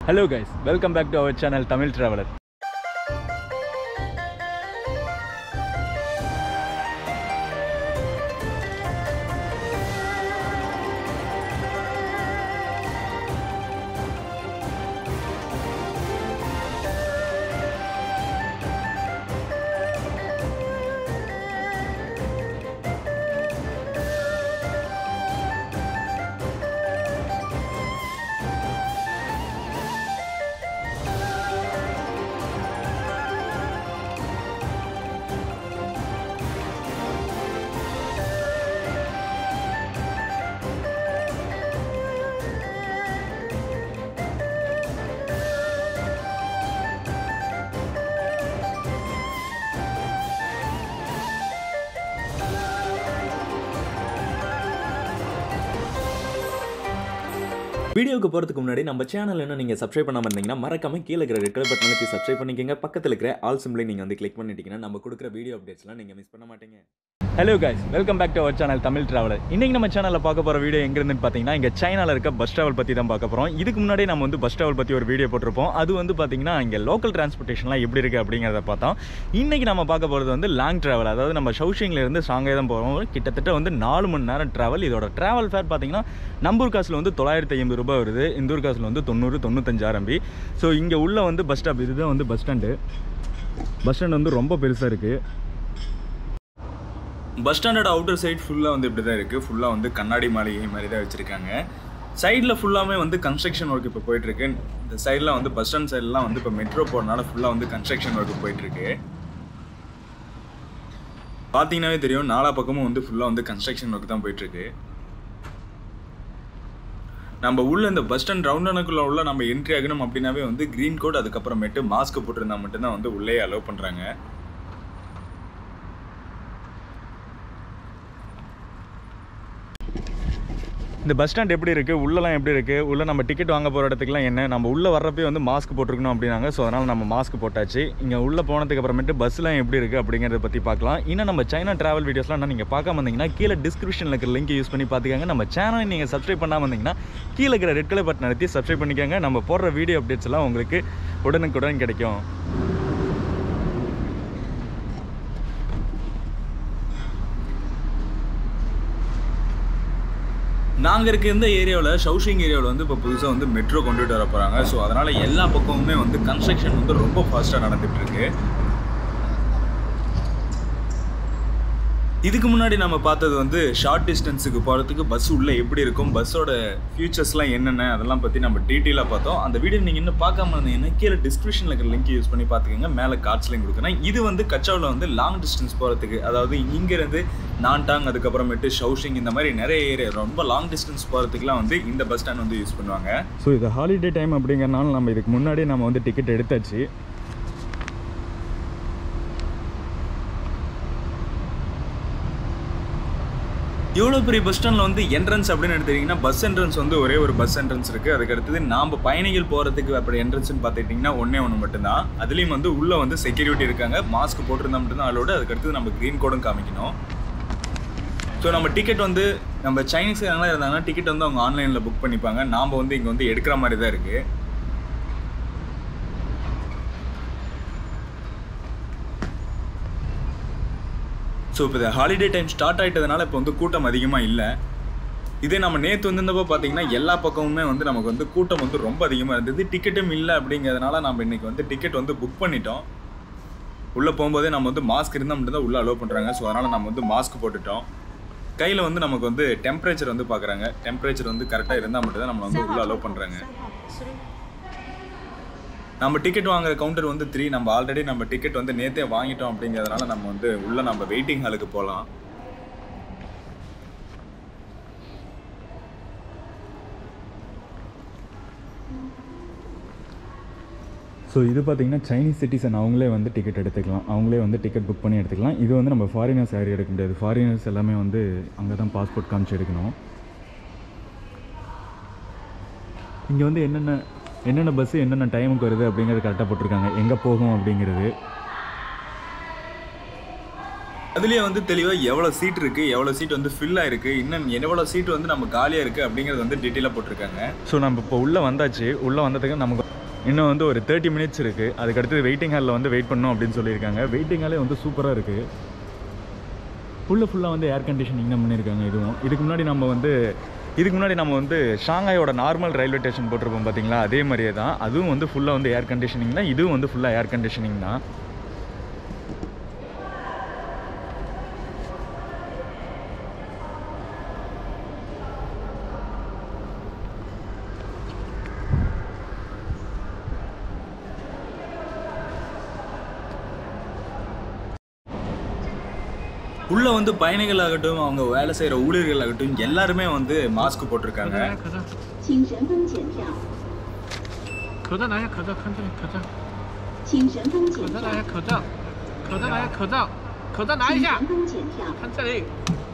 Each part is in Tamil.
hello guys welcome back to our channel Tamil traveller வீடியோக்கு போகிறதுக்கு முன்னாடி நம்ம சேனல் என்ன நீங்கள் சப்ஸ்கிரைப் பண்ணாமல் இருந்தீங்கன்னா மறக்காம கீழே இருக்கிற ரெட் கலர் பட்டன் அழுத்தி சப்ஸ்கிரைப் பண்ணிக்கங்க பக்கத்தில் இருக்கிற ஆல் சிம்பிளை நீங்கள் வந்து கிளிக் பண்ணிட்டீங்கன்னா நம்ம கொடுக்குற வீடியோ அப்டேட்ஸ்லாம் நீங்கள் மிஸ் பண்ண மாட்டீங்க hello guys welcome back to our channel Tamil traveller இன்னைக்கு நம்ம சேனலில் பார்க்க போகிற வீடியோ எங்கேருந்துன்னு பார்த்தீங்கன்னா இங்கே சைனாவில் இருக்க பஸ் ட்ராவல் பற்றி தான் பார்க்க போகிறோம் இதுக்கு முன்னாடி நம்ம வந்து பஸ் ட்ராவல் பற்றி ஒரு வீடியோ போட்டிருப்போம் அது வந்து பார்த்தீங்கன்னா இங்கே லோக்கல் டிரான்ஸ்போர்ட்டேஷன்லாம் எப்படி இருக்குது அப்படிங்கிறத பார்த்தோம் இன்னைக்கு நம்ம பார்க்க போகிறது வந்து லாங் ட்ராவல் அதாவது நம்ம ஷவுஷிங்ல இருந்து சாங்கே தான் போகிறோம் கிட்டத்தட்ட வந்து நாலு மணி நேரம் ட்ராவல் இதோட ட்ராவல் ஃபேர் பார்த்தீங்கன்னா நம்பூர் காசில் வந்து தொள்ளாயிரத்தி ஐம்பது ரூபாய் வருது இந்தூர் காசில் வந்து தொண்ணூறு தொண்ணூத்தஞ்சு ஆரம்பி ஸோ இங்கே உள்ள வந்து பஸ் ஸ்டாப் இதுதான் வந்து பஸ் ஸ்டாண்டு பஸ் ஸ்டாண்ட் வந்து ரொம்ப பெருசாக இருக்குது பஸ் ஸ்டாண்டோட அவுட்டர் சைடு ஃபுல்லாக வந்து இப்படி தான் இருக்குது ஃபுல்லாக வந்து கண்ணாடி மாளிகை மாதிரி தான் வச்சுருக்காங்க சைடில் ஃபுல்லாமே வந்து கன்ஸ்ட்ரக்ஷன் ஒர்க் இப்போ போயிட்டுருக்கு இந்த சைடில் வந்து பஸ் ஸ்டாண்ட் சைட்லாம் வந்து இப்போ மெட்ரோ போகிறனால ஃபுல்லாக வந்து கன்ஸ்ட்ரக்ஷன் ஒர்க் போயிட்டுருக்கு பார்த்தீங்கன்னாவே தெரியும் நாலா பக்கமும் வந்து ஃபுல்லாக வந்து கன்ஸ்ட்ரக்ஷன் ஒர்க் தான் போயிட்டுருக்கு நம்ம உள்ள இந்த பஸ் ஸ்டாண்ட் ரவுண்டனுக்குள்ள உள்ள நம்ம என்ட்ரி ஆகணும் அப்படின்னாவே வந்து க்ரீன் கோட் அதுக்கப்புறமேட்டு மாஸ்க் போட்டிருந்தா மட்டும்தான் வந்து உள்ளே அலோவ் பண்ணுறாங்க இந்த பஸ் ஸ்டாண்ட் எப்படி இருக்குது உள்ளலாம் எப்படி இருக்குது உள்ளே நம்ம டிக்கெட் வாங்க போகிற இடத்துக்குலாம் என்ன நம்ம உள்ளே வர்றப்பே வந்து மாஸ்க் போட்டிருக்கணும் அப்படின்னாங்க ஸோ அதனால் நம்ம மாஸ்க் போட்டாச்சு இங்கே உள்ளே போனதுக்கு அப்புறமேட்டு பஸ்லாம் எப்படி இருக்குது அப்படிங்கிறத பற்றி பார்க்கலாம் இன்னும் நம்ம சைனா ட்ராவல் வீடியோஸ்லாம் நான் நீங்கள் பார்க்காம இருந்தீங்கன்னா கீழே டிஸ்கிரிப்ஷனில் இருக்கிற லிங்க் யூஸ் பண்ணி பார்த்துக்கங்க நம்ம சேனலை நீங்கள் சப்ஸ்கிரைப் பண்ணாமல் இருந்தீங்கன்னா கீழே இருக்கிற ரெட் கலர் பட்டன் அழுத்தி சப்ஸ்கிரைப் பண்ணிக்கோங்க நம்ம போடுற வீடியோ அப்டேட்ஸ் எல்லாம் உங்களுக்கு உடனுக்குடன் கிடைக்கும் நாங்கள் இருக்க இந்த ஏரியாவில் ஷவுஷிங் ஏரியாவில் வந்து இப்போ புதுசாக வந்து மெட்ரோ கொண்டுட்டு வர போகிறாங்க ஸோ அதனால் எல்லா பக்கமுமே வந்து கன்ஸ்ட்ரக்ஷன் வந்து ரொம்ப ஃபாஸ்ட்டாக நடந்துட்டு இருக்கு இதுக்கு முன்னாடி நம்ம பார்த்தது வந்து ஷார்ட் டிஸ்டன்ஸுக்கு போகிறதுக்கு பஸ் உள்ளே எப்படி இருக்கும் பஸ்ஸோட ஃபியூச்சர்ஸ்லாம் என்னென்ன அதெல்லாம் பற்றி நம்ம டீட்டெயிலாக பார்த்தோம் அந்த வீடியோ நீங்கள் இன்னும் பார்க்காம இருந்தீங்கன்னா கீழே டிஸ்கிரிப்ஷனில் இருக்கிற லிங்க் யூஸ் பண்ணி பார்த்துக்கோங்க மேலே கார்ட்ஸ்லையும் கொடுக்குறேன் இது வந்து கச்சாவில் வந்து லாங் டிஸ்டன்ஸ் போகிறதுக்கு அதாவது இங்கேருந்து நான்டாங் அதுக்கப்புறமேட்டு ஷவுஷிங் இந்த மாதிரி நிறைய ஏரியா ரொம்ப லாங் டிஸ்டன்ஸ் போகிறதுக்குலாம் வந்து இந்த பஸ் ஸ்டாண்ட் வந்து யூஸ் பண்ணுவாங்க ஸோ இது ஹாலிடே டைம் அப்படிங்கிறனால நம்ம இதுக்கு முன்னாடி நம்ம வந்து டிக்கெட் எடுத்தாச்சு இவ்வளோ பெரிய பஸ் ஸ்டாண்டில் வந்து என்ட்ரன்ஸ் அப்படின்னு எடுத்துக்கிட்டிங்கன்னா பஸ் என்ட்ரன்ஸ் வந்து ஒரே ஒரு பஸ் என்ட்ரன்ஸ் இருக்குது அதுக்கு அடுத்தது நாம் பயணிகள் போகிறதுக்கு அப்படி என்ட்ரன்ஸ்னு பார்த்துக்கிட்டிங்கன்னா ஒன்றே ஒன்று மட்டும்தான் அதுலேயும் வந்து உள்ளே வந்து செக்யூரிட்டி இருக்காங்க மாஸ்க் போட்டிருந்தா மட்டும்தான் அதோட அதுக்கு அடுத்தது நம்ம க்ரீன் கோடும் காமிக்கணும் ஸோ நம்ம டிக்கெட் வந்து நம்ம சைனீஸ் யாரெல்லாம் இருந்தாங்கன்னா டிக்கெட் வந்து அவங்க ஆன்லைனில் புக் பண்ணிப்பாங்க நாம் வந்து இங்கே வந்து எடுக்கிற மாதிரி தான் இருக்குது ஸோ இப்போ இந்த ஹாலிடே டைம் ஸ்டார்ட் ஆகிட்டதுனால இப்போ வந்து கூட்டம் அதிகமாக இல்லை இதே நம்ம நேற்று வந்திருந்தப்போ பார்த்தீங்கன்னா எல்லா பக்கமுமே வந்து நமக்கு வந்து கூட்டம் வந்து ரொம்ப அதிகமாக இருந்தது டிக்கெட்டும் இல்லை அப்படிங்கிறதுனால நம்ம இன்றைக்கி வந்து டிக்கெட் வந்து புக் பண்ணிட்டோம் உள்ளே போகும்போதே நம்ம வந்து மாஸ்க் இருந்தால் மட்டும்தான் உள்ளே அலோவ் பண்ணுறாங்க ஸோ அதனால் நம்ம வந்து மாஸ்க் போட்டுட்டோம் கையில் வந்து நமக்கு வந்து டெம்பரேச்சர் வந்து பார்க்குறாங்க டெம்பரேச்சர் வந்து கரெக்டாக இருந்தால் மட்டும்தான் நம்ம வந்து உள்ளே அலோவ் பண்ணுறாங்க நம்ம டிக்கெட் வாங்குற கவுண்டர் வந்து த்ரீ நம்ம ஆல்ரெடி நம்ம டிக்கெட் வந்து நேற்றே வாங்கிட்டோம் அப்படிங்கிறதுனால நம்ம வந்து உள்ள நம்ம வெயிட்டிங் ஹாலுக்கு போகலாம் ஸோ இது பார்த்தீங்கன்னா சைனீஸ் சிட்டிசன் அவங்களே வந்து டிக்கெட் எடுத்துக்கலாம் அவங்களே வந்து டிக்கெட் புக் பண்ணி எடுத்துக்கலாம் இது வந்து நம்ம ஃபாரினர்ஸ் யாரும் எடுக்க முடியாது ஃபாரினர்ஸ் எல்லாமே வந்து அங்கே தான் பாஸ்போர்ட் காமிச்சு எடுக்கணும் இங்கே வந்து என்னென்ன என்னென்ன பஸ்ஸு என்னென்ன டைமுக்கு வருது அப்படிங்கிறது கரெக்டாக போட்டிருக்காங்க எங்கே போகும் அப்படிங்கிறது அதுலேயே வந்து தெளிவாக எவ்வளோ சீட் இருக்குது எவ்வளோ சீட் வந்து ஃபில் ஆயிருக்கு இன்னும் எவ்வளோ சீட் வந்து நம்ம காலியாக இருக்குது அப்படிங்கிறது வந்து டீட்டெயிலாக போட்டிருக்காங்க ஸோ நம்ம இப்போ உள்ளே வந்தாச்சு உள்ளே வந்ததுக்கு நமக்கு இன்னும் வந்து ஒரு தேர்ட்டி மினிட்ஸ் இருக்குது அதுக்கடுத்து வெயிட்டிங் ஹாலில் வந்து வெயிட் பண்ணணும் அப்படின்னு சொல்லியிருக்காங்க வெயிட்டிங் ஹாலே வந்து சூப்பராக இருக்குது ஃபுல்லு ஃபுல்லாக வந்து ஏர் கண்டிஷனிங் தான் பண்ணியிருக்காங்க இதுவும் இதுக்கு முன்னாடி நம்ம வந்து இதுக்கு முன்னாடி நம்ம வந்து ஷாங்காயோட நார்மல் ரயில்வே ஸ்டேஷன் போட்டிருப்போம் பார்த்தீங்களா அதே மாதிரியே தான் அதுவும் வந்து ஃபுல்லாக வந்து ஏர் கண்டிஷனிங் தான் இதுவும் வந்து ஃபுல்லாக ஏர் கண்டிஷனிங் தான் உள்ள வந்து பயணிகள் ஆகட்டும் அவங்க வேலை செய்கிற ஊழியர்கள் ஆகட்டும் எல்லாருமே வந்து மாஸ்க் போட்டிருக்காங்க 口罩， 请人工检票， 口罩拿下，口罩看这里，口罩， 请人工检票口罩拿，下，口罩，口罩拿下，口罩，口罩拿一下请人，工检票， 看这里，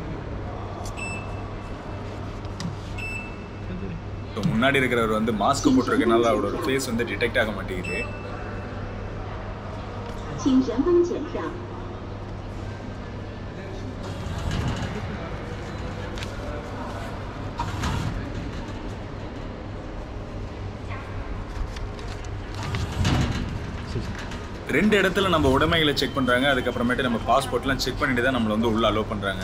看这里， இப்போ முன்னாடி இருக்கிறவர் வந்து மாஸ்க் போட்டிருக்கனால அவரோட ஃபேஸ் வந்து டிடெக்ட் ஆக மாட்டேங்குது 请人工检票， ரெண்டு இடத்துல நம்ம உடைமைகளை செக் பண்ணுறாங்க அதுக்கப்புறமேட்டு நம்ம பாஸ்போர்ட்லாம் செக் பண்ணிட்டு தான் நம்மளை வந்து உள்ள அலோவ் பண்ணுறாங்க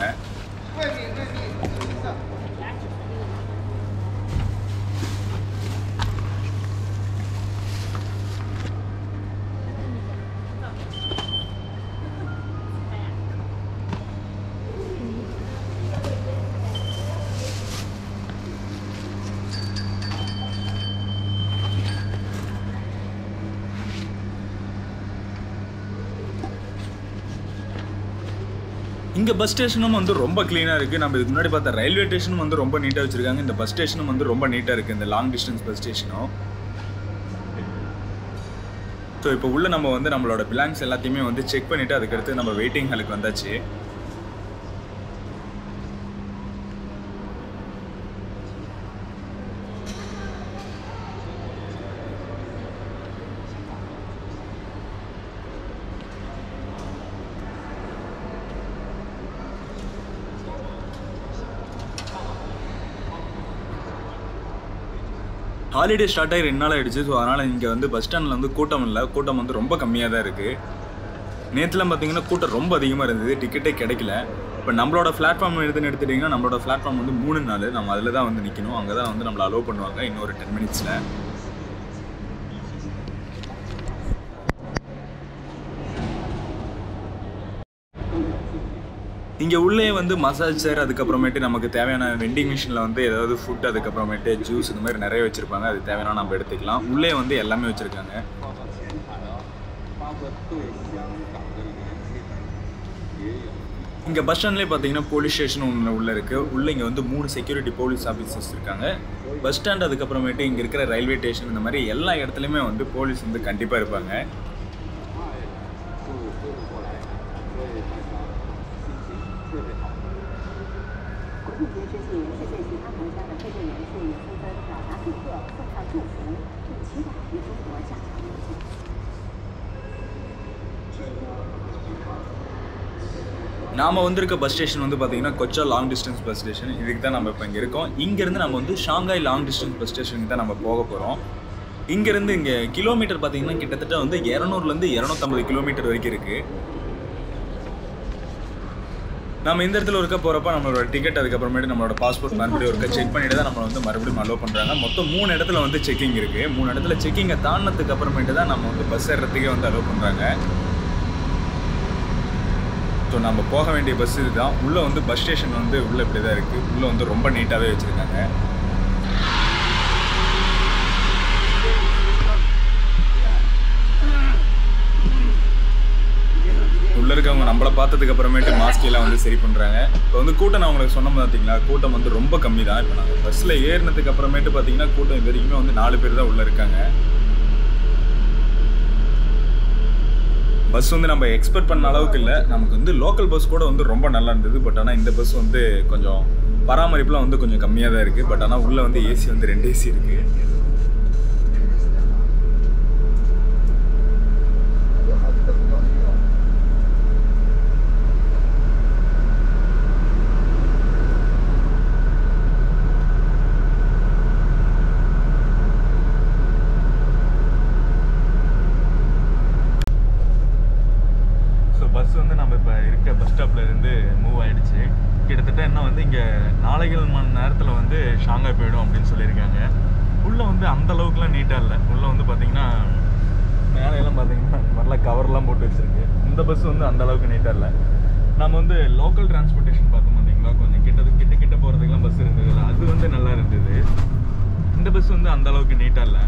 இங்கே பஸ் ஸ்டேஷனும் வந்து ரொம்ப க்ளீனாக இருக்குது நம்ம இதுக்கு முன்னாடி பார்த்த ரயில்வே ஸ்டேஷனும் வந்து ரொம்ப நீட்டாக வச்சுருக்காங்க இந்த பஸ் ஸ்டேஷனும் வந்து ரொம்ப நீட்டாக இருக்குது இந்த லாங் டிஸ்டன்ஸ் பஸ் ஸ்டேஷனும் ஸோ இப்போ உள்ள நம்ம வந்து நம்மளோட பிளாங்ஸ் எல்லாத்தையுமே வந்து செக் பண்ணிவிட்டு அதுக்கடுத்து நம்ம வெயிட்டிங் ஹாலுக்கு வந்தாச்சு ஹாலிடே ஸ்டார்ட் ஆகி ரெண்டு நாள் ஆயிடுச்சு ஸோ அதனால் இங்கே வந்து பஸ் ஸ்டாண்டில் வந்து கூட்டம் இல்லை கூட்டம் வந்து ரொம்ப கம்மியாக தான் இருக்குது நேற்றுலாம் பார்த்தீங்கன்னா கூட்டம் ரொம்ப அதிகமாக இருந்தது டிக்கெட்டே கிடைக்கல இப்போ நம்மளோட பிளாட்ஃபார்ம் எடுத்துன்னு எடுத்துட்டிங்கன்னா நம்மளோட பிளாட்ஃபார்ம் வந்து மூணு நாள் நம்ம அதில் தான் வந்து நிற்கணும் அங்கே தான் வந்து நம்மளை அலோவ் பண்ணுவாங்க இன்னொரு டென் மினிட்ஸில் இங்கே உள்ளே வந்து மசாஜ் சேர் அதுக்கப்புறமேட்டு நமக்கு தேவையான வெண்டிங் மிஷினில் வந்து ஏதாவது ஃபுட் அதுக்கப்புறமேட்டு ஜூஸ் இந்த மாதிரி நிறைய வச்சுருப்பாங்க அது தேவையான நம்ம எடுத்துக்கலாம் உள்ளே வந்து எல்லாமே வச்சுருக்காங்க இங்கே பஸ் ஸ்டாண்ட்லேயே பார்த்தீங்கன்னா போலீஸ் ஸ்டேஷன் ஒன்று உள்ளே இருக்குது உள்ளே இங்கே வந்து மூணு செக்யூரிட்டி போலீஸ் ஆஃபீஸர்ஸ் இருக்காங்க பஸ் ஸ்டாண்ட் அதுக்கப்புறமேட்டு இங்கே இருக்கிற ரயில்வே ஸ்டேஷன் இந்த மாதிரி எல்லா இடத்துலையுமே வந்து போலீஸ் வந்து கண்டிப்பாக இருப்பாங்க 国庆节之际，世界其他国家的配对人士也纷纷表达祝贺、送上祝福，并期待与中国加强联系。 நாம வந்திருக்க பஸ் ஸ்டேஷன் வந்து பார்த்தீங்கன்னா கொச்சா லாங் டிஸ்டன்ஸ் பஸ் ஸ்டேஷன் இதுக்கு தான் நம்ம இப்போ இங்கே இருக்கோம் இங்கேருந்து நம்ம வந்து ஷாங்காய் லாங் டிஸ்டன்ஸ் பஸ் ஸ்டேஷனுக்கு தான் நம்ம போக போகிறோம் இங்கேருந்து இங்கே கிலோமீட்டர் பார்த்தீங்கன்னா கிட்டத்தட்ட வந்து இரநூறுலேருந்து இரநூத்தம்பது கிலோமீட்டர் வரைக்கும் இருக்குது நம்ம இந்த இடத்துல ஒருக்க போகிறப்ப நம்மளோட டிக்கெட் அதுக்கப்புறமேட்டு நம்மளோட பாஸ்போர்ட் மறுபடியும் ஒருக்க செக் பண்ணிட்டு தான் நம்ம வந்து மறுபடியும் அலோவ் பண்ணுறாங்க மொத்தம் மூணு இடத்துல வந்து செக்கிங் இருக்குது மூணு இடத்துல செக்கிங்கை தாண்டினதுக்கு அப்புறமேட்டு தான் நம்ம வந்து பஸ் ஏறுறதுக்கே வந்து அலோவ் பண்ணுறாங்க ஸோ நம்ம போக வேண்டிய பஸ் இதுதான் உள்ளே வந்து பஸ் ஸ்டேஷன் வந்து உள்ளே இப்படி தான் இருக்குது உள்ளே வந்து ரொம்ப நீட்டாகவே வச்சுருக்காங்க உள்ளே இருக்கவங்க நம்மளை பார்த்ததுக்கு அப்புறமேட்டு மாஸ்க் எல்லாம் வந்து சரி பண்ணுறாங்க இப்போ வந்து கூட்டம் நான் உங்களுக்கு சொன்ன பார்த்தீங்களா கூட்டம் வந்து ரொம்ப கம்மி தான் இப்போ நாங்கள் பஸ்ஸில் ஏறினதுக்கு அப்புறமேட்டு பார்த்தீங்கன்னா கூட்டம் இது வரைக்குமே வந்து நாலு பேர் தான் உள்ளே இருக்காங்க பஸ் வந்து நம்ம எக்ஸ்பெக்ட் பண்ண அளவுக்கு இல்லை நமக்கு வந்து லோக்கல் பஸ் கூட வந்து ரொம்ப நல்லா இருந்தது பட் ஆனால் இந்த பஸ் வந்து கொஞ்சம் பராமரிப்புலாம் வந்து கொஞ்சம் கம்மியாக தான் இருக்குது பட் ஆனால் உள்ளே வந்து ஏசி வந்து ரெண்டு ஏசி இருக்குது இப்போ இருக்க பஸ் ஸ்டாப்ல இருந்து மூவ் ஆயிடுச்சு கிட்டத்தட்ட என்ன வந்து இங்கே நாளைகள் மணி நேரத்தில் வந்து ஷாங்காய் போயிடும் அப்படின்னு சொல்லியிருக்காங்க உள்ளே வந்து அந்த அளவுக்குலாம் நீட்டாக இல்லை உள்ளே வந்து பார்த்தீங்கன்னா மேலையெல்லாம் பார்த்தீங்கன்னா இந்த மாதிரிலாம் கவர்லாம் போட்டு வச்சிருக்கு இந்த பஸ் வந்து அந்த அளவுக்கு நீட்டாக இல்லை நம்ம வந்து லோக்கல் டிரான்ஸ்போர்ட்டேஷன் பார்த்தோம் பார்த்தீங்களா கொஞ்சம் கிட்ட கிட்ட கிட்ட போகிறதுக்குலாம் பஸ் இருந்ததுல அது வந்து நல்லா இருந்தது இந்த பஸ் வந்து அந்த அளவுக்கு நீட்டாக இல்லை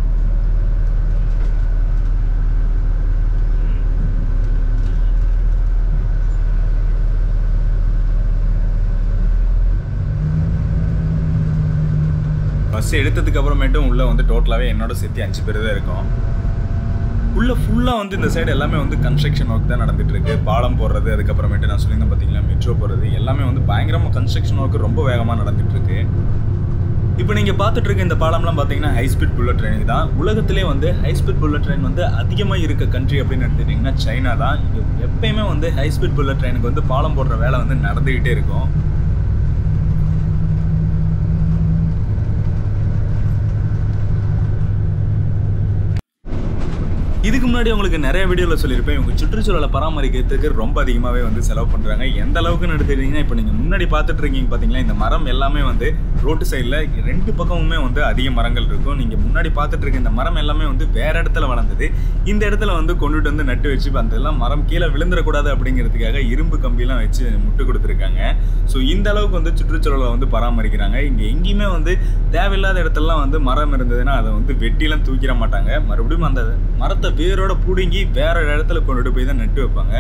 பஸ் எடுத்ததுக்கு அப்புறமேட்டும் உள்ளே வந்து டோட்டலாகவே என்னோட சேர்த்து அஞ்சு பேர் தான் இருக்கும் உள்ள ஃபுல்லாக வந்து இந்த சைடு எல்லாமே வந்து கன்ஸ்ட்ரக்ஷன் ஒர்க் தான் நடந்துட்டு இருக்கு பாலம் போடுறது அதுக்கப்புறமேட்டு நான் சொல்லியிருந்தேன் பார்த்தீங்களா மெட்ரோ போடுறது எல்லாமே வந்து பயங்கரமாக கன்ஸ்ட்ரக்ஷன் ஒர்க் ரொம்ப வேகமாக நடந்துட்டு இருக்கு இப்போ நீங்கள் பார்த்துட்டு இருக்க இந்த பாலம்லாம் பார்த்தீங்கன்னா ஹை ஸ்பீட் புல்லட் ட்ரெயின் தான் உலகத்திலே வந்து ஹை ஸ்பீட் புல்லட் ட்ரெயின் வந்து அதிகமாக இருக்க கண்ட்ரி அப்படின்னு எடுத்துக்கிட்டிங்கன்னா சைனா தான் இங்கே எப்பயுமே வந்து ஹை ஸ்பீட் புல்லட் ட்ரெயினுக்கு வந்து பாலம் போடுற வேலை வந்து நடந்துக்கிட்டே இருக்கும் இதுக்கு முன்னாடி உங்களுக்கு நிறைய வீடியோவில் சொல்லியிருப்பேன் உங்கள் சுற்றுச்சூழலை பராமரிக்கிறதுக்கு ரொம்ப அதிகமாகவே வந்து செலவு பண்ணுறாங்க எந்த அளவுக்குன்னு எடுத்துக்கிட்டிங்கன்னா இப்போ நீங்கள் முன்னாடி பார்த்துட்டு இருக்கீங்க பார்த்தீங்களா இந்த மரம் எல்லாமே வந்து ரோட்டு சைடில் ரெண்டு பக்கமுமே வந்து அதிக மரங்கள் இருக்கும் நீங்கள் முன்னாடி பார்த்துட்டு இருக்க இந்த மரம் எல்லாமே வந்து வேற இடத்துல வளர்ந்தது இந்த இடத்துல வந்து கொண்டுட்டு வந்து நட்டு வச்சு அந்த எல்லாம் மரம் கீழே விழுந்துடக்கூடாது அப்படிங்கிறதுக்காக இரும்பு கம்பியெல்லாம் வச்சு முட்டு கொடுத்துருக்காங்க ஸோ இந்த அளவுக்கு வந்து சுற்றுச்சூழலை வந்து பராமரிக்கிறாங்க இங்கே எங்கேயுமே வந்து தேவையில்லாத இடத்துலலாம் வந்து மரம் இருந்ததுன்னா அதை வந்து வெட்டிலாம் தூக்கிட மாட்டாங்க மறுபடியும் அந்த மரத்தை வேரோட பிடுங்கி வேற இடத்துல கொண்டுட்டு போய் தான் நட்டு வைப்பாங்க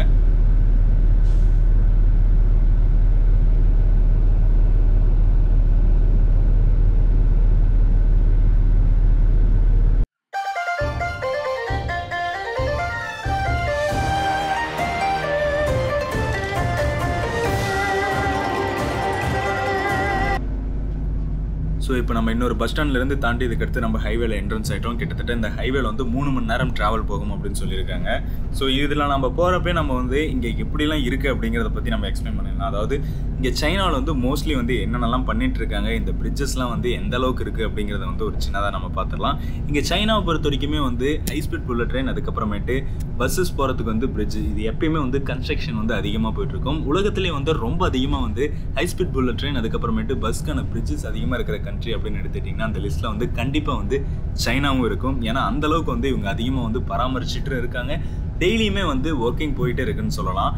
ஸோ இப்போ நம்ம இன்னொரு பஸ் ஸ்டாண்ட்லேருந்து தாண்டி இதுக்கடுத்து நம்ம ஹைவேல என்ட்ரன்ஸ் ஆகிட்டோம் கிட்டத்தட்ட இந்த ஹைவேல வந்து மூணு மணி நேரம் ட்ராவல் போகும் அப்படின்னு சொல்லியிருக்காங்க ஸோ இதில் நம்ம போகிறப்பே நம்ம வந்து இங்கே எப்படிலாம் இருக்குது அப்படிங்கிறத பற்றி நம்ம எக்ஸ்பிளைன் பண்ணிடலாம் அதாவது இங்கே சைனாவில் வந்து மோஸ்ட்லி வந்து என்னென்னலாம் பண்ணிட்டு இருக்காங்க இந்த பிரிட்ஜஸ்லாம் வந்து எந்த அளவுக்கு இருக்குது அப்படிங்கிறத வந்து ஒரு சின்னதாக நம்ம பார்த்துடலாம் இங்கே சைனாவை பொறுத்த வரைக்குமே வந்து ஹை ஸ்பீட் புல்லட் ட்ரெயின் அதுக்கப்புறமேட்டு பஸ்ஸஸ் போகிறதுக்கு வந்து பிரிட்ஜ் இது எப்பயுமே வந்து கன்ஸ்ட்ரக்ஷன் வந்து அதிகமாக போயிட்டுருக்கும் உலகத்திலே வந்து ரொம்ப அதிகமாக வந்து ஹை ஸ்பீட் புல்லட் ட்ரெயின் அதுக்கப்புறமேட்டு பஸ்க்கான பிரிட்ஜஸ் அதிகமாக இருக்கிற கண்ட்ரி அப்படின்னு எடுத்துட்டிங்கன்னா அந்த லிஸ்ட்டில் வந்து கண்டிப்பாக வந்து சைனாவும் இருக்கும் ஏன்னா அந்த அளவுக்கு வந்து இவங்க அதிகமாக வந்து பராமரிச்சுட்டு இருக்காங்க டெய்லியுமே வந்து ஒர்க்கிங் போயிட்டே இருக்குன்னு சொல்லலாம்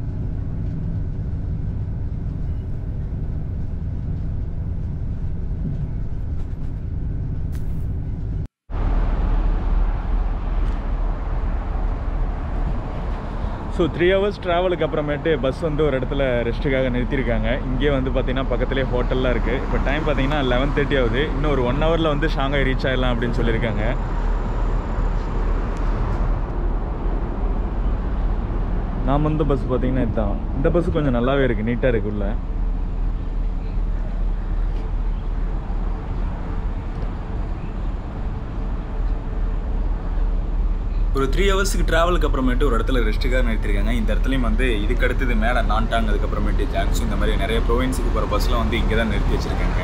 ஸோ த்ரீ ஹவர்ஸ் ட்ராவலுக்கு அப்புறமேட்டு பஸ் வந்து ஒரு இடத்துல ரெஸ்ட்டுக்காக நிறுத்தியிருக்காங்க இங்கே வந்து பார்த்தீங்கன்னா பக்கத்துலேயே ஹோட்டல்லாம் இருக்குது இப்போ டைம் பார்த்தீங்கன்னா லெவன் தேர்ட்டி ஆகுது இன்னும் ஒரு ஒன் ஹவரில் வந்து ஷாங்காய் ரீச் ஆகிடலாம் அப்படின்னு சொல்லியிருக்காங்க நான் வந்த பஸ் பார்த்தீங்கன்னா இதுதான் இந்த பஸ் கொஞ்சம் நல்லாவே இருக்குது நீட்டாக இருக்கு உள்ள ஒரு த்ரீ ஹவர்ஸுக்கு ட்ராவலுக்கு அப்புறமேட்டு ஒரு இடத்துல ரெஸ்ட்டுக்காக நிறுத்திருக்காங்க இந்த இடத்துலையும் வந்து இதுக்கு அடுத்தது மேலே நான்டாங் அதுக்கப்புறமேட்டு ஜாக்ஸும் இந்த மாதிரி நிறைய ப்ரொவின்ஸுக்கு போகிற பஸ்லாம் வந்து இங்கே தான் நிறுத்தி வச்சுருக்காங்க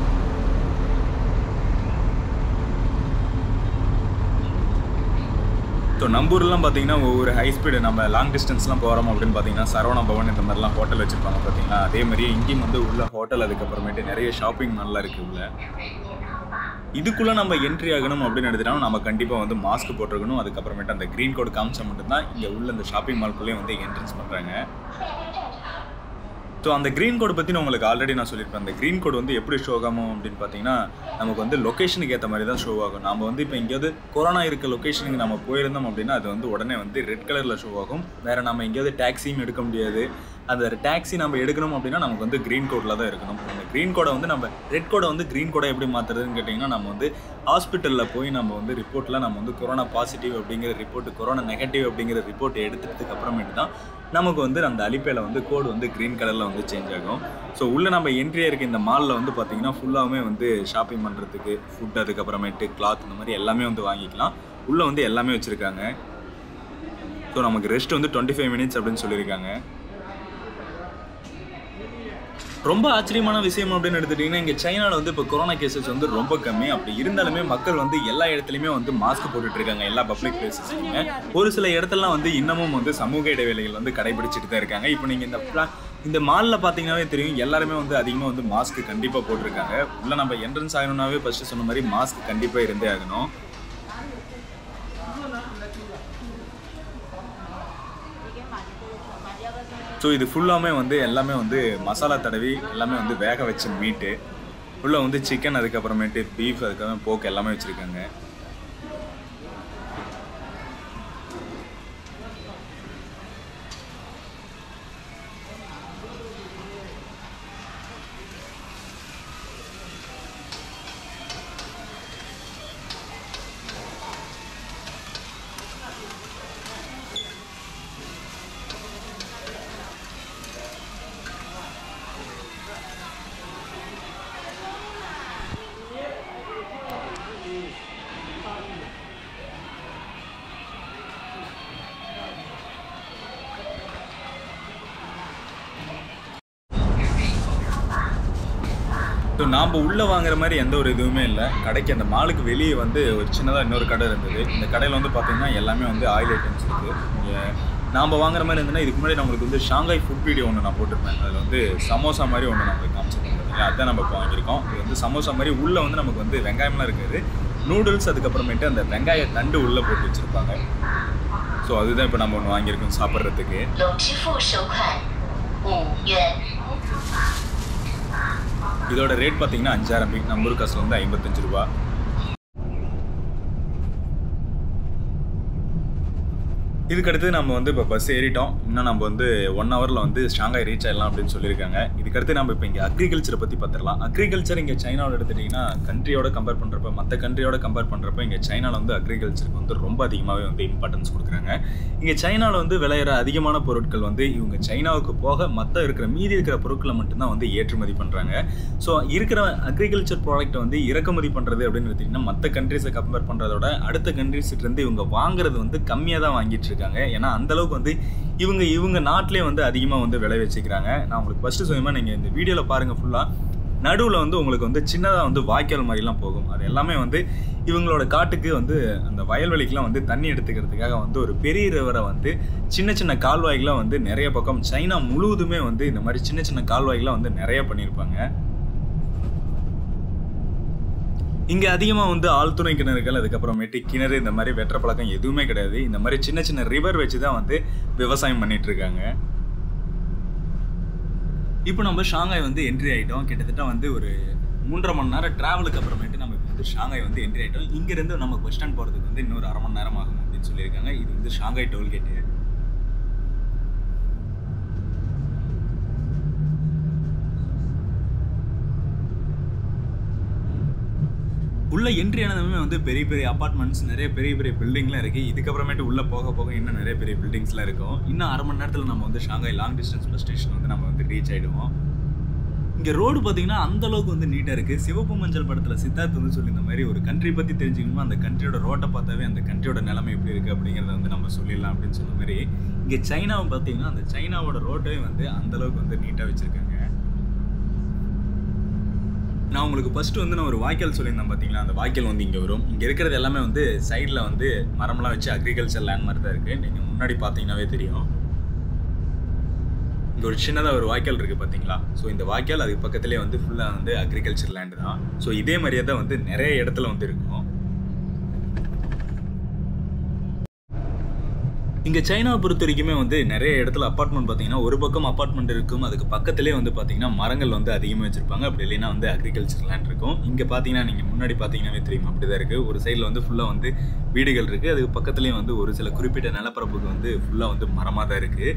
ஸோ நம்பூர்லாம் பார்த்தீங்கன்னா ஒவ்வொரு ஹை ஸ்பீடு நம்ம லாங் டிஸ்டன்ஸ்லாம் போகிறோம் அப்படின்னு பார்த்தீங்கன்னா சரவண பவன் இந்த மாதிரிலாம் ஹோட்டல் வச்சுருப்பாங்க பார்த்தீங்களா அதே மாதிரி இங்கேயும் வந்து உள்ள ஹோட்டல் அதுக்கப்புறமேட்டு நிறைய ஷாப்பிங் நல்லா இருக்குது உள்ள இதுக்குள்ளே நம்ம என்ட்ரி ஆகணும் அப்படின்னு எடுத்துட்டோம் நம்ம கண்டிப்பாக வந்து மாஸ்க் போட்டிருக்கணும் அதுக்கப்புறமேட்டு அந்த க்ரீன் கோட் காமிச்சா மட்டும்தான் இங்கே உள்ள இந்த ஷாப்பிங் மால்குள்ளேயே வந்து என்ட்ரன்ஸ் பண்ணுறாங்க ஸோ அந்த க்ரீன் கோட் பற்றி நான் உங்களுக்கு ஆல்ரெடி நான் சொல்லியிருப்பேன் அந்த க்ரீன் கோட் வந்து எப்படி ஷோ ஆகும் அப்படின்னு பார்த்தீங்கன்னா நமக்கு வந்து லொக்கேஷனுக்கு ஏற்ற மாதிரி தான் ஷோ ஆகும் நம்ம வந்து இப்போ எங்கேயாவது கொரோனா இருக்க லொக்கேஷனுக்கு நம்ம போயிருந்தோம் அப்படின்னா அது வந்து உடனே வந்து ரெட் கலரில் ஷோ ஆகும் வேறு நம்ம எங்கேயாவது டாக்ஸியும் எடுக்க முடியாது அந்த டாக்ஸி நம்ம எடுக்கணும் அப்படின்னா நமக்கு வந்து க்ரீன் கோடில் தான் இருக்கணும் அந்த க்ரீன் கோடை வந்து நம்ம ரெட் கோடை வந்து க்ரீன் கோடை எப்படி மாற்றுறதுன்னு கேட்டிங்கன்னா நம்ம வந்து ஹாஸ்பிட்டலில் போய் நம்ம வந்து ரிப்போர்ட்டில் நம்ம வந்து கொரோனா பாசிட்டிவ் அப்படிங்கிற ரிப்போர்ட் கொரோனா நெகட்டிவ் அப்படிங்கிற ரிப்போர்ட் எடுத்ததுக்கு அப்புறமேட்டு தான் நமக்கு வந்து அந்த அலிப்பேல வந்து கோடு வந்து க்ரீன் கலரில் வந்து சேஞ்ச் ஆகும் ஸோ உள்ளே நம்ம என்ட்ரியாக இருக்க இந்த மாலில் வந்து பார்த்தீங்கன்னா ஃபுல்லாகவே வந்து ஷாப்பிங் பண்ணுறதுக்கு ஃபுட் அதுக்கப்புறமேட்டு கிளாத் இந்த மாதிரி எல்லாமே வந்து வாங்கிக்கலாம் உள்ளே வந்து எல்லாமே வச்சுருக்காங்க ஸோ நமக்கு ரெஸ்ட் வந்து டுவெண்ட்டி ஃபைவ் மினிட்ஸ் அப்படின்னு சொல்லியிருக்காங்க ரொம்ப ஆச்சரியமான விஷயம் அப்படின்னு எடுத்துட்டிங்கன்னா இங்கே சைனாவில் வந்து இப்போ கொரோனா கேசஸ் வந்து ரொம்ப கம்மி அப்படி இருந்தாலுமே மக்கள் வந்து எல்லா இடத்துலையுமே வந்து மாஸ்க் போட்டுட்டு இருக்காங்க எல்லா பப்ளிக் பிளேசஸ்லையுமே ஒரு சில இடத்துலலாம் வந்து இன்னமும் வந்து சமூக இடைவேளைகள் வந்து கடைபிடிச்சிட்டு தான் இருக்காங்க இப்போ நீங்கள் இந்த pla- இந்த மாலில் பார்த்தீங்கன்னாவே தெரியும் எல்லாருமே வந்து அதிகமாக வந்து மாஸ்க் கண்டிப்பாக போட்டிருக்காங்க உள்ள நம்ம என்ட்ரன்ஸ் ஆகணும்னாவே ஃபஸ்ட்டு சொன்ன மாதிரி மாஸ்க் கண்டிப்பாக இருந்தே ஆகணும் ஸோ இது ஃபுல்லாமே வந்து எல்லாமே வந்து மசாலா தடவி எல்லாமே வந்து வேக வச்ச மீட்டு உள்ள வந்து சிக்கன் அதுக்கப்புறமேட்டு பீஃப் அதுக்கப்புறம் போக்கு எல்லாமே வச்சுருக்காங்க ஸோ நாம் உள்ளே வாங்குற மாதிரி எந்த ஒரு இதுவுமே இல்லை கடைக்கு அந்த மாலுக்கு வெளியே வந்து ஒரு சின்னதாக இன்னொரு கடை இருந்தது இந்த கடையில் வந்து பார்த்தீங்கன்னா எல்லாமே வந்து ஆயில் ஐட்டம்ஸ் இருக்குது இங்கே நாம் வாங்குற மாதிரி இருந்ததுன்னா இதுக்கு முன்னாடி நம்மளுக்கு வந்து ஷாங்காய் ஃபுட் வீடியோ ஒன்று நான் போட்டிருப்பேன் அதில் வந்து சமோசா மாதிரி ஒன்று நம்மளுக்கு காமிச்சிருக்கேன் அதான் நம்ம இப்போ வாங்கியிருக்கோம் இது வந்து சமோசா மாதிரி உள்ளே வந்து நமக்கு வந்து வெங்காயம்லாம் இருக்குது நூடுல்ஸ் அதுக்கப்புறமேட்டு அந்த வெங்காய தண்டு உள்ளே போட்டு வச்சுருப்பாங்க ஸோ அதுதான் இப்போ நம்ம ஒன்று வாங்கியிருக்கோம் சாப்பிட்றதுக்கு 有支付收款五元。 இதோட ரேட் பார்த்தீங்கன்னா அஞ்சாயிரம் பி நம்ம ஊர் காசுல வந்து ஐம்பத்தஞ்சு ரூபா இதுக்கடுத்து நம்ம வந்து இப்போ பஸ் ஏறிட்டோம் இன்னும் நம்ம வந்து ஒன் ஹவரில் வந்து ஷாங்காய் ரீச் ஆயிடலாம் அப்படின்னு சொல்லியிருக்காங்க இதுக்கடுத்து நம்ம இப்போ இங்கே அக்ரிகல்ச்சரை பற்றி பார்த்துடலாம் அக்ரிகல்ச்சர் இங்கே சைனாவில் எடுத்துட்டிங்கன்னா கண்ட்ரியோட கம்பேர் பண்ணுறப்ப மற்ற கண்ட்ரியோட கம்பேர் பண்ணுறப்ப இங்கே சைனாவில் வந்து அக்ரிகல்ச்சருக்கு வந்து ரொம்ப அதிகமாகவே வந்து இம்பார்ட்டன்ஸ் கொடுக்குறாங்க இங்கே சைனாவில் வந்து விளையிற அதிகமான பொருட்கள் வந்து இவங்க சைனாவுக்கு போக மற்ற இருக்கிற மீதி இருக்கிற பொருட்களை மட்டும்தான் வந்து ஏற்றுமதி பண்ணுறாங்க ஸோ இருக்கிற அக்ரிகல்ச்சர் ப்ராடக்ட்டை வந்து இறக்குமதி பண்ணுறது அப்படின்னு எடுத்திங்கன்னா மற்ற கண்ட்ரிஸை கம்பேர் பண்ணுறதோட அடுத்த countries-ட்ட இருந்து இவங்க வாங்குறது வந்து கம்மியாக தான் வாங்கிட்டு இருக்காங்க ஏன்னா அந்த அளவுக்கு வந்து இவங்க இவங்க நாட்டிலே வந்து அதிகமாக வந்து விளை வச்சுக்கிறாங்க நான் உங்களுக்கு ஃபஸ்ட்டு சொல்லுமா நீங்கள் இந்த வீடியோவில் பாருங்கள் ஃபுல்லாக நடுவில் வந்து உங்களுக்கு வந்து சின்னதாக வந்து வாய்க்கால் மாதிரிலாம் போகும் அது எல்லாமே வந்து இவங்களோட காட்டுக்கு வந்து அந்த வயல்வெளிக்கெலாம் வந்து தண்ணி எடுத்துக்கிறதுக்காக வந்து ஒரு பெரிய ரிவரை வந்து சின்ன சின்ன கால்வாய்களாம் வந்து நிறைய பக்கம் சைனா முழுவதுமே வந்து இந்த மாதிரி சின்ன சின்ன கால்வாய்களாம் வந்து நிறைய பண்ணியிருப்பாங்க இங்கே அதிகமாக வந்து ஆழ்துணை கிணறுகள் அதுக்கப்புறமேட்டு கிணறு இந்த மாதிரி வெட்டுற பழக்கம் எதுவுமே கிடையாது இந்த மாதிரி சின்ன சின்ன ரிவர் வச்சு தான் வந்து விவசாயம் பண்ணிட்டு இருக்காங்க இப்போ நம்ம ஷாங்காய் வந்து என்ட்ரி ஆகிட்டோம் கிட்டத்தட்ட வந்து ஒரு மூன்றரை மணி நேரம் ட்ராவலுக்கு அப்புறமேட்டு நம்ம இப்போ வந்து ஷாங்காய் வந்து என்ட்ரி ஆகிட்டோம் இங்கேருந்து நம்ம பஸ் ஸ்டாண்ட் போகிறதுக்கு வந்து இன்னொரு அரை மணி நேரம் ஆகும் அப்படின்னு சொல்லியிருக்காங்க இது வந்து ஷாங்காய் டோல்கேட்டு உள்ள என்ட்ரி ஆனதுமே வந்து பெரிய பெரிய அபார்ட்மெண்ட்ஸ் நிறைய பெரிய பெரிய பில்டிங்லாம் இருக்குது இதுக்கப்புறமேட்டு உள்ளே போக போக இன்னும் நிறைய பெரிய பில்டிங்ஸ்லாம் இருக்கும் இன்னும் அரை மணி நேரத்தில் நம்ம வந்து Shanghai long distance bus station வந்து நம்ம வந்து ரீச் ஆகிடுவோம் இங்கே ரோடு பார்த்தீங்கன்னா அந்த அளவுக்கு வந்து நீட்டாக இருக்குது சிவப்பு மஞ்சள் படத்தில் சித்தார்த் வந்து சொல்லியிருந்த மாதிரி ஒரு கண்ட்ரி பற்றி தெரிஞ்சுக்கணுமா அந்த கண்ட்ரியோட ரோட்டை பார்த்தாவே அந்த கண்ட்ரியோட நிலைமை எப்படி இருக்குது அப்படிங்கிறத வந்து நம்ம சொல்லிடலாம் அப்படின்னு சொன்ன மாதிரி இங்கே சைனாவை பார்த்தீங்கன்னா அந்த சைனாவோட ரோட்டே வந்து அந்த அளவுக்கு வந்து நீட்டாக வச்சுருக்காங்க நான் உங்களுக்கு ஃபர்ஸ்ட் வந்து நான் ஒரு வாய்க்கால் சொல்லியிருந்தேன் பார்த்தீங்களா அந்த வாய்க்கால் வந்து இங்கே வரும் இங்கே இருக்கிறது எல்லாமே வந்து சைடில் வந்து மரம்லாம் வச்சு அக்ரிகல்ச்சர் லேண்ட் மாதிரி தான் இருக்குது நீங்கள் முன்னாடி பார்த்தீங்கன்னாவே தெரியும் இங்கே ஒரு சின்னதாக ஒரு வாய்க்கால் இருக்குது பார்த்தீங்களா ஸோ இந்த வாய்க்கால் அதுக்கு பக்கத்துலேயே வந்து ஃபுல்லாக வந்து அக்ரிகல்ச்சர் லேண்டு தான் ஸோ இதே மாதிரியே தான் வந்து நிறைய இடத்துல வந்து இருக்கும் இங்கே சைனாவை பொறுத்த வரைக்குமே வந்து நிறைய இடத்துல அப்பார்ட்மெண்ட் பார்த்தீங்கன்னா ஒரு பக்கம் அப்பார்ட்மெண்ட் இருக்கும் அதுக்கு பக்கத்துலேயே வந்து பார்த்தீங்கன்னா மரங்கள் வந்து அதிகமாக வச்சுருப்பாங்க அப்படி இல்லைன்னா வந்து அக்ரிகல்ச்சர் லேண்ட் இருக்கும் இங்கே பார்த்தீங்கன்னா நீங்கள் முன்னாடி பார்த்தீங்கன்னாவே தெரியும் அப்படி தான் இருக்குது ஒரு சைடில் வந்து ஃபுல்லாக வந்து வீடுகள் இருக்குது அதுக்கு பக்கத்துலேயே வந்து ஒரு சில குறிப்பிட்ட நிலப்பரப்புக்கு வந்து ஃபுல்லாக வந்து மரமாக தான் இருக்குது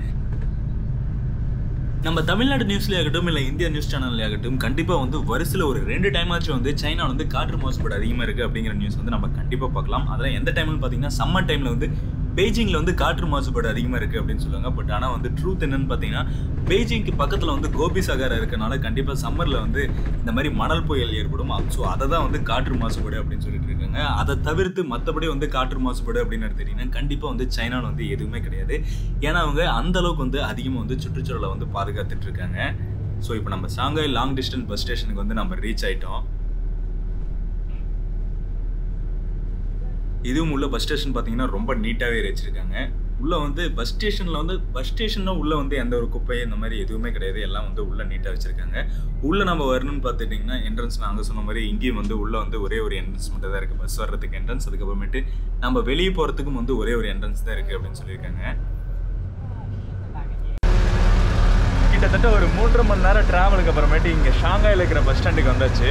நம்ம தமிழ்நாடு நியூஸ்லேயே ஆகட்டும் இல்லை இந்தியா நியூஸ் சேனல்லே ஆகட்டும் கண்டிப்பாக வந்து வருஷத்தில் ஒரு ரெண்டு டைம் ஆச்சும் வந்து சைனா வந்து காற்று மாசுபாடு அதிகமாக இருக்குது அப்படிங்கிற நியூஸ் வந்து நம்ம கண்டிப்பாக பார்க்கலாம் அதெல்லாம் எந்த டைம்னு பார்த்தீங்கன்னா சம்மர் டைமில் வந்து பெய்ஜிங்கில் வந்து காற்று மாசுபாடு அதிகமாக இருக்குது அப்படின்னு சொல்லுவாங்க பட் ஆனால் வந்து ட்ரூத் என்னன்னு பார்த்தீங்கன்னா பெய்ஜிங்க்கு பக்கத்தில் வந்து கோபி சாகர் இருக்கனால கண்டிப்பாக சம்மரில் வந்து இந்த மாதிரி மணல் புயல் ஏற்படும் ஸோ அதை தான் வந்து காற்று மாசுபாடு அப்படின்னு சொல்லிட்டு இருக்காங்க அதை தவிர்த்து மற்றபடி வந்து காற்று மாசுபாடு அப்படின்னு எடுத்துக்கிட்டிங்கன்னா கண்டிப்பாக வந்து சைனாவில் வந்து எதுவுமே கிடையாது ஏன்னா அவங்க அந்த அளவுக்கு வந்து அதிகமாக வந்து சுற்றுச்சூழலை வந்து பாதுகாத்துட்டு இருக்காங்க ஸோ இப்போ நம்ம ஷாங்காய் லாங் டிஸ்டன்ஸ் பஸ் ஸ்டேஷனுக்கு வந்து நம்ம ரீச் ஆயிட்டோம் இதுவும் உள்ள பஸ் ஸ்டேஷன் பார்த்தீங்கன்னா ரொம்ப நீட்டாகவே வச்சிருக்காங்க உள்ள வந்து பஸ் ஸ்டேஷனில் வந்து பஸ் ஸ்டேஷனில் உள்ள வந்து எந்த ஒரு குப்பை இந்த மாதிரி எதுவுமே கிடையாது எல்லாம் வந்து உள்ள நீட்டாக வச்சிருக்காங்க உள்ள நம்ம வரணும்னு பார்த்துட்டிங்கன்னா என்ட்ரன்ஸ் நாங்கள் சொன்ன மாதிரி இங்கேயும் வந்து உள்ள வந்து ஒரே ஒரு என்ட்ரன்ஸ் மட்டும் தான் இருக்குது பஸ் வர்றதுக்கு என்ட்ரன்ஸ் அதுக்கப்புறமேட்டு நம்ம வெளியே போகிறதுக்கும் வந்து ஒரே ஒரு என்ட்ரன்ஸ் தான் இருக்குது அப்படின்னு சொல்லியிருக்காங்க கிட்டத்தட்ட ஒரு மூன்றரை மணி நேரம் டிராவலுக்கு அப்புறமேட்டு இங்கே ஷாங்காயில் இருக்கிற பஸ் ஸ்டாண்டுக்கு வந்தாச்சு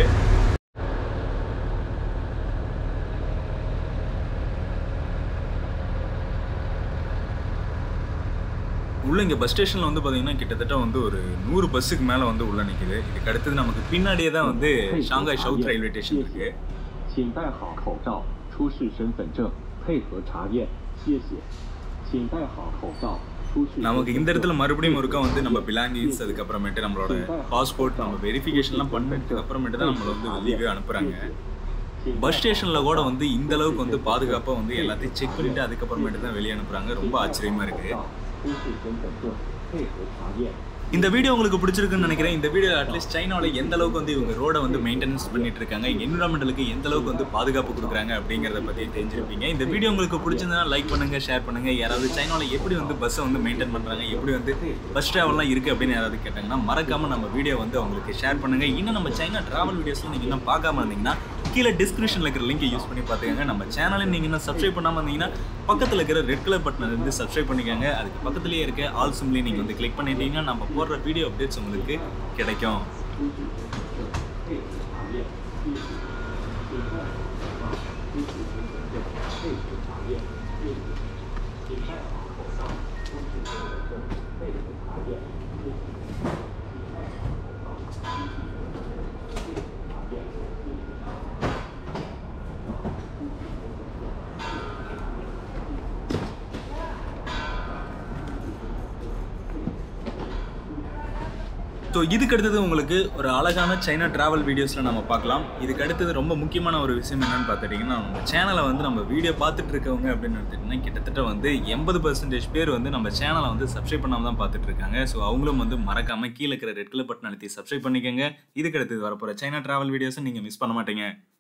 உள்ள இங்கே பஸ் ஸ்டேஷனில் வந்து பார்த்தீங்கன்னா கிட்டத்தட்ட வந்து ஒரு நூறு பஸ்ஸுக்கு மேலே வந்து உள்ள நிற்குது இதுக்கு அடுத்தது நமக்கு பின்னாடியே தான் வந்து ஷாங்காய் சவுத் ரயில்வே ஸ்டேஷன் இருக்கு 请戴好口罩，出示身份证，配合查验，谢谢。请戴好口罩，出示。 நமக்கு இந்த இடத்துல மறுபடியும் ஒருக்கா வந்து நம்ம பிலாங்கிங்ஸ் அதுக்கப்புறமேட்டு நம்மளோட பாஸ்போர்ட் நம்ம வெரிஃபிகேஷன்லாம் பண்ணதுக்கு அப்புறமேட்டு தான் நம்மளை வந்து வெளியே அனுப்புகிறாங்க பஸ் ஸ்டேஷனில் கூட வந்து இந்த அளவுக்கு வந்து பாதுகாப்பாக வந்து எல்லாத்தையும் செக் பண்ணிட்டு அதுக்கப்புறமேட்டு தான் வெளியே அனுப்புகிறாங்க ரொம்ப ஆச்சரியமாக இருக்குது 出示身份证，配合查验。 இந்த வீடியோ உங்களுக்கு பிடிச்சிருக்குன்னு நினைக்கிறேன் இந்த வீடியோ அட்லீஸ்ட் சைனாவில் எந்த அளவுக்கு வந்து இவங்க ரோடை வந்து மெயின்டெனன்ஸ் பண்ணிட்டு இருக்காங்க என்விரான்மெண்டலுக்கு எந்த அளவுக்கு வந்து பாதுகாப்பு கொடுக்குறாங்க அப்படிங்கிறத பற்றி தெரிஞ்சிருப்பீங்க இந்த வீடியோ உங்களுக்கு பிடிச்சிருந்தா லைக் பண்ணுங்க ஷேர் பண்ணுங்க யாராவது சைனாவில் எப்படி வந்து பஸ்ஸை வந்து மெயின்டைன் பண்ணுறாங்க எப்படி வந்து பஸ் ட்ராவல்லாம் இருக்குது அப்படின்னு யாராவது கேட்டாங்கன்னா மறக்காம நம்ம வீடியோ வந்து அவங்களுக்கு ஷேர் பண்ணுங்க இன்னும் நம்ம சைனா டிராவல் வீடியோஸ்லாம் நீங்கள் இன்னும் பார்க்காம இருந்தீங்கன்னா கீழே டிஸ்கிரிப்ஷனில் இருக்கிற லிங்கை யூஸ் பண்ணி பார்த்துக்கோங்க நம்ம சேனலை நீங்கள் இன்னும் சப்ஸ்கிரைப் பண்ணாமல் இருந்தீங்கன்னா பக்கத்தில் இருக்கிற ரெட் கலர் பட்டனை இருந்து சப்ஸ்கிரைப் பண்ணிக்கோங்க அதுக்கு பக்கத்துலேயே இருக்க ஆல் சிம்லையும் நீங்கள் வந்து கிளிக் பண்ணிட்டீங்கன்னா நம்ம போடுற வீடியோ அப்டேட்ஸ் உங்களுக்கு கிடைக்கும் ஸோ இதுக்கு அடுத்தது உங்களுக்கு ஒரு அழகான சைனா டிராவல் வீடியோஸில் நம்ம பார்க்கலாம் இதுக்கு அடுத்தது ரொம்ப முக்கியமான ஒரு விஷயம் என்னன்னு பார்த்துட்டிங்கன்னா நம்ம சேனலை வந்து நம்ம வீடியோ பார்த்துட்டு இருக்கவங்க அப்படின்னு எடுத்துட்டிங்கன்னா கிட்டத்தட்ட வந்து எண்பது பர்சன்டேஜ் பேர் வந்து நம்ம சேனலை வந்து சப்ஸ்கிரைப் பண்ணாமல் தான் பார்த்துட்டு இருக்காங்க ஸோ அவங்களும் வந்து மறக்காமல் கீழே இருக்கிற ரெட் கலர் பட்டன் அழுத்தி சப்ஸ்கிரைப் பண்ணிக்கோங்க இதுக்கு அடுத்தது வரப்போகிற சைனா டிராவல் வீடியோஸை நீங்கள் மிஸ் பண்ண மாட்டீங்க